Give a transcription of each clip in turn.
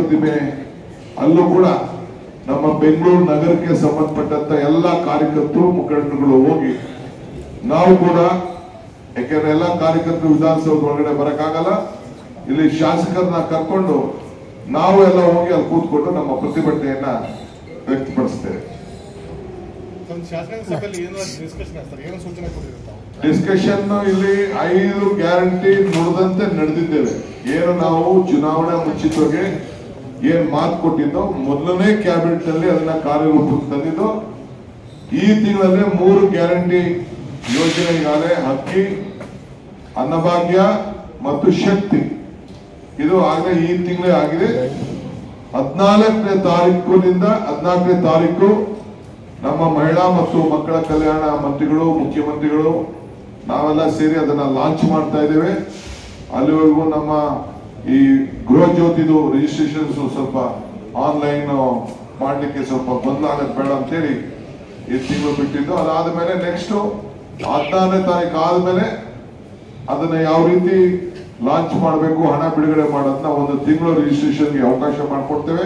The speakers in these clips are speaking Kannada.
ಪ್ರತಿಮೆ ಅಲ್ಲೂ ಕೂಡ ನಮ್ಮ ಬೆಂಗಳೂರು ನಗರಕ್ಕೆ ಸಂಬಂಧಪಟ್ಟಂತ ಎಲ್ಲ ಕಾರ್ಯಕರ್ತರು ಮುಖಂಡರುಗಳು ಹೋಗಿ ನಾವು ಕೂಡ ಯಾಕೆಂದ್ರೆ ಎಲ್ಲ ಕಾರ್ಯಕರ್ತರು ವಿಧಾನಸೌಧ ಒಳಗಡೆ ಬರಕ್ಕಾಗಲ್ಲ ಇಲ್ಲಿ ಶಾಸಕರನ್ನ ಕರ್ಕೊಂಡು ನಾವು ಎಲ್ಲ ಹೋಗಿ ಅಲ್ಲಿ ಕೂತ್ಕೊಂಡು ನಮ್ಮ ಪ್ರತಿಭಟನೆಯನ್ನ ವ್ಯಕ್ತಪಡಿಸ್ತೇವೆ ಒಂದು ಶಾಸಕಾಂಗ ಸಭೆಯಲ್ಲಿ ಏನೋ ಡಿಸ್ಕಷನ್ ಆಗ್ತಾರೆ ಏನೋ ಸೂಚನೆ ಕೊಟ್ಟಿರ್ತಾವೆ ಡಿಸ್ಕಷನ್ ಇಲ್ಲಿ ಐದು ಗ್ಯಾರಂಟಿ ನುಡಿದಂತೆ ನಡೆದಿದ್ದೇವೆ ಏನು ನಾವು ಚುನಾವಣೆ ಮುಂಚಿತವಾಗಿ ಏನ್ ಮಾತು ಕೊಟ್ಟಿದ್ದೋ ಮೊದಲನೇ ಕ್ಯಾಬಿನೆಟ್ ನಲ್ಲಿ ಅದನ್ನ ಕಾರ್ಯರೂಪಕ್ಕೆ ತಂದಿದ್ದು ಈ ತಿಂಗಳಲ್ಲಿ ಮೂರು ಗ್ಯಾರಂಟಿ ಯೋಜನೆ ಈಗಾಗಲೇ ಹಕ್ಕಿ ಅನ್ನಭಾಗ್ಯ ಮತ್ತು ಶಕ್ತಿ ಇದು ಆಗಲೇ ಈ ತಿಂಗಳೇ ಆಗಿದೆ ಹದಿನಾಲ್ಕನೇ ತಾರೀಕಿನಿಂದ ಹದಿನಾಲ್ಕನೇ ತಾರೀಕು ನಮ್ಮ ಮಹಿಳಾ ಮತ್ತು ಮಕ್ಕಳ ಕಲ್ಯಾಣ ಮಂತ್ರಿಗಳು ಮುಖ್ಯಮಂತ್ರಿಗಳು ನಾವೆಲ್ಲ ಸೇರಿ ಅದನ್ನ ಲಾಂಚ್ ಮಾಡ್ತಾ ಇದ್ದೇವೆ ಅಲ್ಲಿವರೆಗೂ ನಮ್ಮ ಈ ಗೃಹ ಜ್ಯೋತಿದು ರಿಜಿಸ್ಟ್ರೇಷನ್ ಸ್ವಲ್ಪ ಆನ್ಲೈನ್ ಮಾಡ್ಲಿಕ್ಕೆ ಸ್ವಲ್ಪ ಗೊಂದಲಾಗದ್ ಬೇಡ ಅಂತೇಳಿ ಈ ತಿಂಗಳು ಬಿಟ್ಟಿದ್ದು ಅದಾದ್ಮೇಲೆ ನೆಕ್ಸ್ಟ್ ಹದಿನಾರನೇ ತಾರೀಕು ಆದ್ಮೇಲೆ ಅದನ್ನ ಯಾವ ರೀತಿ ಲಾಂಚ್ ಮಾಡಬೇಕು ಹಣ ಬಿಡುಗಡೆ ಮಾಡೋದನ್ನ ಒಂದು ತಿಂಗಳು ರಿಜಿಸ್ಟ್ರೇಷನ್ಗೆ ಅವಕಾಶ ಮಾಡಿಕೊಡ್ತೇವೆ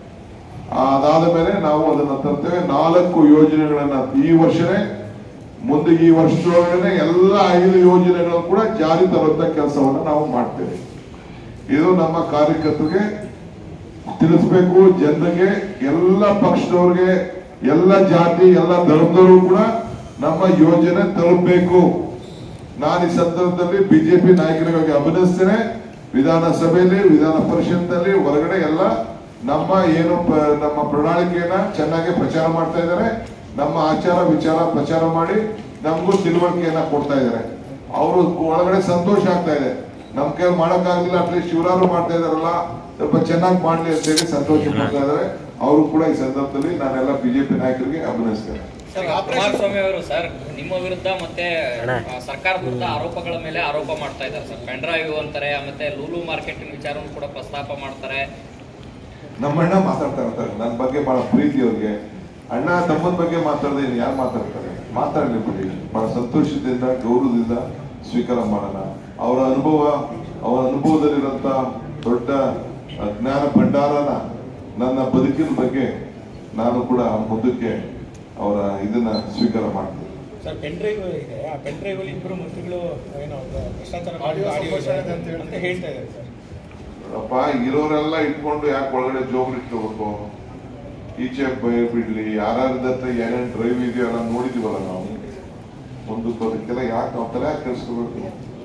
ಅದಾದ ಮೇಲೆ ನಾವು ಅದನ್ನ ತರ್ತೇವೆ ನಾಲ್ಕು ಯೋಜನೆಗಳನ್ನ ಈ ವರ್ಷನೇ ಮುಂದೆ ಈ ವರ್ಷದೊಳಗಡೆ ಎಲ್ಲ ಐದು ಯೋಜನೆಗಳು ಕೂಡ ಜಾರಿ ತರುವಂತ ಕೆಲಸವನ್ನ ನಾವು ಮಾಡ್ತೇವೆ ಇದು ನಮ್ಮ ಕಾರ್ಯಕರ್ತರಿಗೆ ತಿಳಿಸ್ಬೇಕು ಜನರಿಗೆ ಎಲ್ಲ ಪಕ್ಷದವ್ರಿಗೆ ಎಲ್ಲ ಜಾತಿ ಎಲ್ಲ ಧರ್ಮದವರು ಕೂಡ ನಮ್ಮ ಯೋಜನೆ ತಲುಪಬೇಕು ನಾನು ಈ ಸಂದರ್ಭದಲ್ಲಿ ಬಿಜೆಪಿ ನಾಯಕರಿಗೆ ಅಭಿನಂದಿಸ್ತೇನೆ ವಿಧಾನಸಭೆಯಲ್ಲಿ ವಿಧಾನ ಪರಿಷತ್ನಲ್ಲಿ ಹೊರಗಡೆ ಎಲ್ಲ ನಮ್ಮ ಏನು ಪ- ನಮ್ಮ ಪ್ರಣಾಳಿಕೆಯನ್ನ ಚೆನ್ನಾಗಿ ಪ್ರಚಾರ ಮಾಡ್ತಾ ಇದ್ದಾರೆ ನಮ್ಮ ಆಚಾರ ವಿಚಾರ ಪ್ರಚಾರ ಮಾಡಿ ನಮಗೂ ತಿಳುವಳಿಕೆಯನ್ನ ಕೊಡ್ತಾ ಇದ್ದಾರೆ ಅವರು ಒಳಗಡೆ ಸಂತೋಷ ಆಗ್ತಾ ಇದೆ ನಮ್ ಕೈ ಮಾಡಕ್ಕಾಗಲಿಲ್ಲ ಅಟ್ಲೀಸ್ಟ್ ಶಿವರಾರು ಮಾಡ್ತಾ ಇದಾರಲ್ಲ ಸ್ವಲ್ಪ ಚೆನ್ನಾಗಿ ಮಾಡ್ಲಿ ಅಂತ ಹೇಳಿ ಸಂತೋಷ ಪಡ್ತಾ ಇದ್ದಾರೆ ಅವರು ಕೂಡ ಈ ಸಂದರ್ಭದಲ್ಲಿ ನಾನೆಲ್ಲ ಬಿಜೆಪಿ ನಾಯಕರಿಗೆ ಅಭಿನಯಿಸ್ತೇನೆ ಸರ್ ಕುಮಾರಸ್ವಾಮಿ ಅವರು ಸರ್ ನಿಮ್ಮ ವಿರುದ್ಧ ಮತ್ತೆ ಆ, ಸರ್ಕಾರದ ವಿರುದ್ಧ ಆರೋಪಗಳ ಮೇಲೆ ಆರೋಪ ಮಾಡ್ತಾ ಇದ್ದಾರೆ ಸರ್ ಪೆನ್ ಡ್ರೈವ್ ಅಂತಾರೆ ಮತ್ತೆ ಲೂಲು ಮಾರ್ಕೆಟಿಂಗ್ ವಿಚಾರವನ್ನು ಕೂಡ ಪ್ರಸ್ತಾಪ ಮಾಡ್ತಾರೆ ನಮ್ಮ ಅಣ್ಣ ಮಾತಾಡ್ತಾ ಇರ್ತಾರೆ ನನ್ನ ಬಗ್ಗೆ ಬಹಳ ಪ್ರೀತಿ ಅವ್ರಿಗೆ ಅಣ್ಣ ತಮ್ಮನ ಬಗ್ಗೆ ಮಾತಾಡದೆ ಇನ್ನು ಯಾರು ಮಾತಾಡ್ತಾರೆ ಮಾತಾಡ್ಲಿ ಬಿಡಿ ಬಹಳ ಸಂತೋಷದಿಂದ ಗೌರವದಿಂದ ಸ್ವೀಕಾರ ಮಾಡೋಣ ಅವರ ಅನುಭವ ಅವರ ಅನುಭವದಲ್ಲಿರುವಂತ ದೊಡ್ಡ ಅಹ್, ಜ್ಞಾನ ಭಂಡಾರನ ನನ್ನ ಬದುಕಿನ ಬಗ್ಗೆ ನಾನು ಕೂಡ ಮುಂದಕ್ಕೆ ಅವರ ಇದನ್ನ ಸ್ವೀಕಾರ ಮಾಡ್ತೀನಿ ಸರ್ ಪೆನ್ ಡ್ರೈವ್ ಇದೆ ಆ ಪೆನ್ ಡ್ರೈವ್ ಅಲ್ಲಿ ಇಬ್ಬರು ಮಂತ್ರಿಗಳು ಏನೋ ಭ್ರಷ್ಟಾಚಾರ ಆಡಿಯೋ ಮಾಡಿ ಆಡಿಯೋ ಸಂಭಾಷಣೆ ಇದೆ ಅಂತ ಹೇಳಿ- ಅಂತ ಹೇಳ್ತಾ ಇದ್ದಾರೆ ಸರ್ ಅಪ್ಪ ಇರೋರೆಲ್ಲ ಇಟ್ಕೊಂಡು ಯಾಕೆ ಒಳಗಡೆ ಜೋಬ್ರು ಇಟ್ಕೋಬೇಕು ಈಚೆ ಬೈ- ಬಿಡ್ಲಿ ಯಾರ್ಯಾರ್ದ ಹತ್ರ ಏನೇನ್ ಡ್ರೈವ್ ಇದೆಯೋ ಎಲ್ಲ ನೋಡಿದೀವಲ್ಲ ನಾವು ಮುಂದಕ್ಕೆ ಬರೋದಕ್ಕೆಲ್ಲ ಯಾಕೆ ನಾವು ತಲೆ ಯಾಕೆ ಕೆಡಿಸ್ಕೋಬೇಕು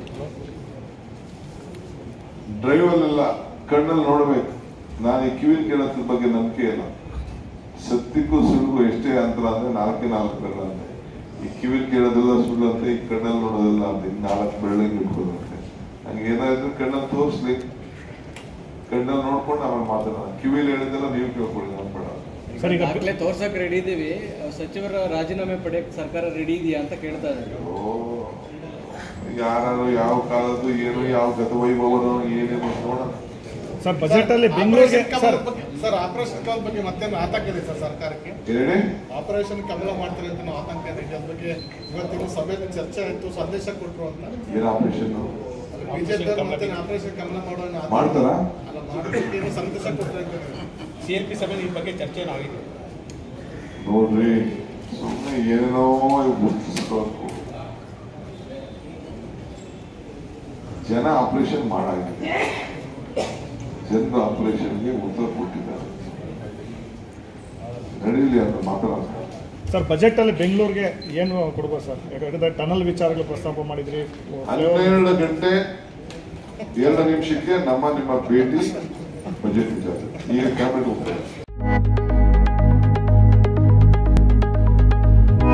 ಡ್ರೈವ್ ಅಲ್ಲೆಲ್ಲ ಕಣ್ಣಲ್ಲಿ ನೋಡ್ಬೇಕು ನಾನು ಈ ಕಿವಿಲ್ ಕೇಳೋದ್ರ ಬಗ್ಗೆ ನಂಬಿಕೆ ಇಲ್ಲ ಸತ್ಯಕ್ಕೂ ಸುಳ್ಳು ಎಷ್ಟೇ ಅಂತರ ಅಂದ್ರೆ ನಾಲ್ಕೇ ನಾಲ್ಕು ಬೆರಳು ಅಂತೆ ಈ ಕಿವಿಲ್ ಕೇಳೋದೆಲ್ಲ ಸುಳ್ಳು ಅಂತ ಈ ಕಣ್ಣಲ್ಲಿ ನೋಡೋದೆಲ್ಲ ಅಂತ ಇನ್ನು ನಾಲ್ಕು ಬೆರಳಿಗೆ ಇಟ್ಕೊಳ್ಳುತ್ತೆ ಹಂಗೆ ಏನಾದ್ರು ಕಣ್ಣಲ್ಲಿ ತೋರಿಸ್ಲಿ ಕಣ್ಣಲ್ಲಿ ನೋಡ್ಕೊಂಡು ಆಮೇಲೆ ಮಾತಾಡೋಣ ಕಿವಿಲಿ ಹೇಳಿದ್ದೆಲ್ಲ ನೀವು ಕೇಳ್ಕೊಳ್ಳಿ ನಾನು ಬೇಡ ಸರ್ ಈಗ ದಾಖಲೆ ತೋರ್ಸಕ್ ರೆಡಿ ಇದೀವಿ ಸಚಿವರ ರಾಜೀನಾಮೆ ಪಡೆಯಕ್ ಸರ್ಕಾರ ರೆಡಿ ಇದೆಯಾ ಅಂತ ಕೇಳ್ತಾ ಇದ್ದಾರೆ ಓ ಯಾರು ಯಾವ ಕಾಲದ್ದು ಏನು ಯಾವ ಗತವೈಭವನೋ ಏನೇನು ನೋಡೋಣ ಸರ್ ಬಜೆಟ್ ಅಲ್ಲಿ ಬೆಂಗಳೂರಿಗೆ ಆಪರೇಷನ್ ಸರ್ ಕಮಲ ಬಗ್ಗೆ ಸರ್ ಆಪರೇಷನ್ ಕಮಲ ಬಗ್ಗೆ ಮತ್ತೆ ಆತಂಕ ಇದೆ ಸರ್ ಸರ್ಕಾರಕ್ಕೆ ಹೇಳಿ ಆಪರೇಷನ್ ಕಮಲ ಮಾಡ್ತಾರೆ ಅಂತ ನಾವು ಆತಂಕ ಇದೆ ಅದ್ರ ಬಗ್ಗೆ ಇವತ್ತಿನ ಸಭೆಯಲ್ಲಿ ಚರ್ಚೆ ಆಯ್ತು ಸಂದೇಶ ಕೊಟ್ಟರು ಅಂತ ಏನ್ ಆಪರೇಷನ್ ಬಿಜೆಪಿ ಮತ್ತೆ ಆಪರೇಷನ್ ಕಮಲ ಮಾಡೋ ಅನ್ನೋ ಆತಂಕ- ಮಾಡ್ತಾರಾ ಅಲ್ಲ ಮಾಡೋದಕ್ಕೆ ಏನೋ ಸಂದೇಶ ಕೊಟ್ಟರೆ ಅಂತ ಸಿ ಎಲ್ ಪಿ ಸಭೆಯಲ್ಲಿ ಈ ಬಗ್ಗೆ ಚರ್ಚೆ ಆಗಿದೆ ನೋಡ್ರಿ ಸುಮ್ಮನೆ ಏನೇನೋ ಗುರುತಿಸ್ಬೇಕು ಜನ ಆಪರೇಷನ್ ಮಾಡಾಗಿದೆ ಜನರ ಆಪರೇಷನ್ಗೆ ಉತ್ತರ ಕೊಟ್ಟಿದ್ದಾರೆ ನಡೀಲಿ ಅಂತ ಮಾತಾಡೋಣ ಸರ್ ಬಜೆಟ್ ಅಲ್ಲಿ ಬೆಂಗಳೂರಿಗೆ ಏನು ಕೊಡ್ಬೋದು ಸರ್ ಯಾಕಂದ್ರೆ ಟನಲ್ ವಿಚಾರಗಳು ಪ್ರಸ್ತಾಪ ಮಾಡಿದ್ರಿ ಹನ್ನೆರಡು ಗಂಟೆ ಎರಡು ನಿಮಿಷಕ್ಕೆ ನಮ್ಮ ನಿಮ್ಮ ಭೇಟಿ ಬಜೆಟ್ ವಿಚಾರ ಈಗ ಕ್ಯಾಬಿನೆಟ್ ಹೋಗ್ತಾರೆ